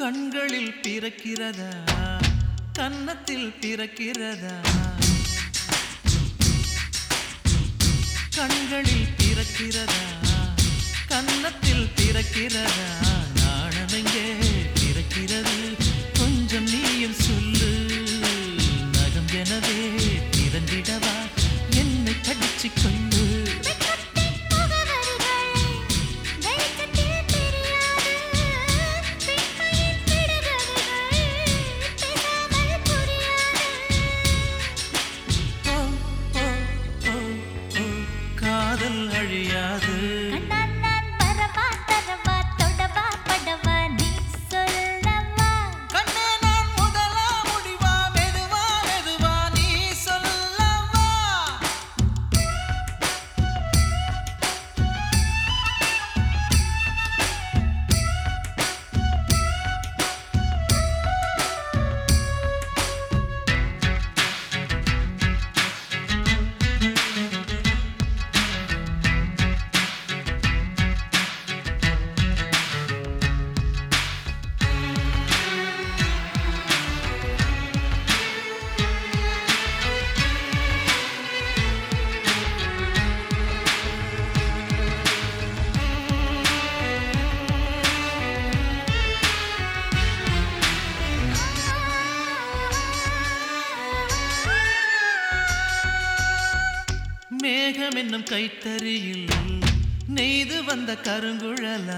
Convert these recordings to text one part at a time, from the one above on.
கண்களில் பிறக்கிறதா கன்னத்தில் பிறக்கிறதா கண்களில் பிறக்கிறதா கன்னத்தில் பிறக்கிறதா நாணமெங்கே பிறக்கிறது கொஞ்சம் நீயும் சொல்லு நகம் எனவே திறந்திடவா என்னை கடிச்சு கொண்டு வெட்கத்தின் முகவரிகள் வெளிச்சத்தில் தெரியாது பெண்மையின் விடுகதைகள் பேசாமல் புரியாது ஓ, ஓ, ஓ, ஓ, காதல் அழியாது கண்ணால் நான் வரவா தரவா தொடவா படவா நீ சொல்லவா கண்ணே நான் முதலா முடிவா மெதுவா மெதுவா நீ சொல்லவா மேகம் என்னும் கைத்தறியில் நெய்து வந்த கருங்குழலா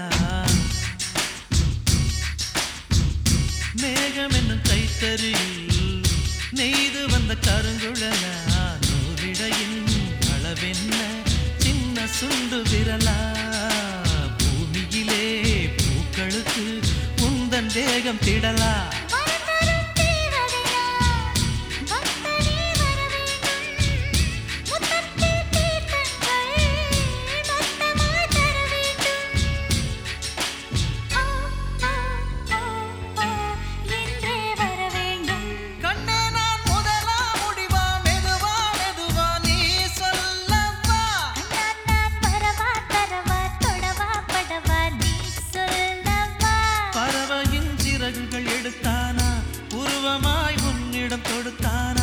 மேகம் என்னும் கைத்தறியில் நெய்து வந்த கருங்குழலா நூலிடையின் அளவென்ன சின்ன சுண்டு விரலா பூமியிலே பூக்களுக்கு உந்தன் தேகம் திடலா வரதரும் தேவதையா பக்தனே வர வேண்டும் முத்தத்தில் தீர்த்தங்கள் மொத்தமாய் தர வேண்டும் ஆ ஆ ஆ ஆ என்றே வர வேண்டும் கண்ணே நான் முதலா முடிவா மெதுவா மெதுவா நீ சொல்லவா நான் நான் வரவா தரவா தொடவா படவா நீ சொல்லவா பறவையின் சிறகுகள் எடுத்தானா உருவமாய் உன்னிடம் கொடுத்தானா